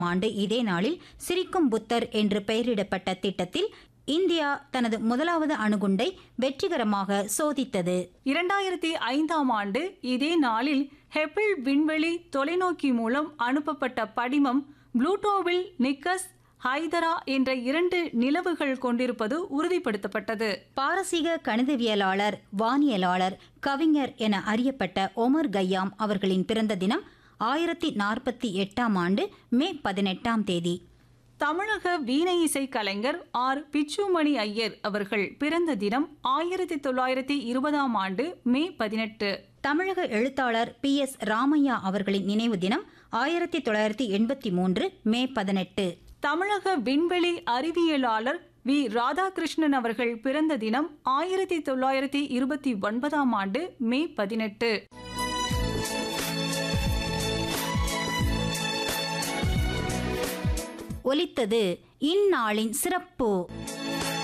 ஆண்டு இதே நாளில் சிரிக்கும் புத்தர் என்று பெயரிடப்பட்ட திட்டத்தில் இந்தியா தனது முதலாவது அணுகுண்டை வெற்றிகரமாக சோதித்தது இரண்டாயிரத்தி ஐந்தாம் ஆண்டு இதே நாளில் ஹெப்பிள் விண்வெளி தொலைநோக்கி மூலம் அனுப்பப்பட்ட படிமம் புளூட்டோவில் நிக்கஸ் ஹைதரா என்ற இரண்டு நிலவுகள் கொண்டிருப்பது உறுதிப்படுத்தப்பட்டது பாரசீக கணிதவியலாளர் வானியலாளர் கவிஞர் என அறியப்பட்ட ஒமர் கய்யாம் அவர்களின் பிறந்த தினம் ஆயிரத்தி நாற்பத்தி எட்டாம் ஆண்டு மே பதினெட்டாம் தேதி தமிழக வீணை இசை கலைஞர் ஆர் பிச்சுமணி ஐயர் அவர்கள் பிறந்த தினம் ஆயிரத்தி தொள்ளாயிரத்தி இருபதாம் ஆண்டு மே பதினெட்டு தமிழக எழுத்தாளர் பி எஸ் ராமையா அவர்களின் நினைவு தினம் ஆயிரத்தி தொள்ளாயிரத்தி எண்பத்தி மூன்று மே பதினெட்டு தமிழக விண்வெளி அறிவியலாளர் வி ராதாகிருஷ்ணன் அவர்கள் பிறந்த தினம் ஆயிரத்தி தொள்ளாயிரத்தி இருபத்தி ஒன்பதாம் ஆண்டு மே பதினெட்டு ஒலித்தது இந்நாளின் சிறப்பு